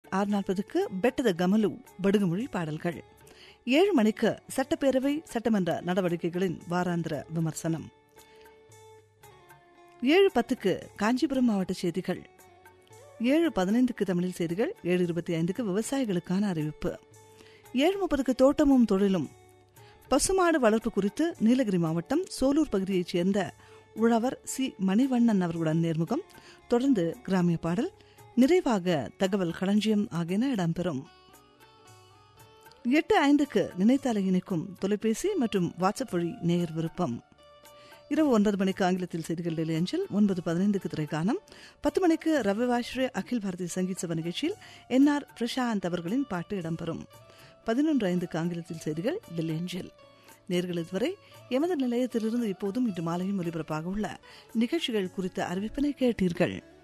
ஆறு நாற்பதுக்கு பெட்டத கமலு படுகுமொழி பாடல்கள் ஏழு மணிக்கு சட்டப்பேரவை சட்டமன்ற நடவடிக்கைகளின் வாராந்திர விமர்சனம் ஏழு பத்துக்கு காஞ்சிபுரம் மாவட்ட செய்திகள் ஏழு பதினைந்துக்கு தமிழில் செய்திகள் ஏழு இருபத்தி ஐந்துக்கு விவசாயிகளுக்கான அறிவிப்பு ஏழு முப்பதுக்கு தோட்டமும் தொழிலும் பசுமாடு வளர்ப்பு குறித்து நீலகிரி மாவட்டம் சோலூர் பகுதியைச் சேர்ந்த உழவர் சி மணிவண்ணன் அவர்களுடன் நேர்முகம் தொடர்ந்து கிராமிய பாடல் நிறைவாக தகவல் களஞ்சியம் ஆகியன இடம்பெறும் எட்டு ஐந்துக்கு நினைத்தாலை இணைக்கும் தொலைபேசி மற்றும் வாட்ஸ்அப் வழி நேயர் விருப்பம் இரவு ஒன்பது மணிக்கு ஆங்கிலத்தில் செய்திகள் டெல்லி அஞ்சல் ஒன்பது பதினைந்துக்கு திரைக்கானம் பத்து மணிக்கு ரவிவாஸ்ரே அகில் பாரதிய சங்கீத் சபா நிகழ்ச்சியில் என் ஆர் பிரசாந்த் அவர்களின் பாட்டு இடம்பெறும் பதினொன்று ஐந்துக்கு ஆங்கிலத்தில் செய்திகள் டெல்லி அஞ்சல் நேர்கள் இதுவரை எமது நிலையத்திலிருந்து இப்போதும் இன்று மாலையும் ஒலிபரப்பாக உள்ள நிகழ்ச்சிகள் குறித்த அறிவிப்பினை கேட்டீர்கள்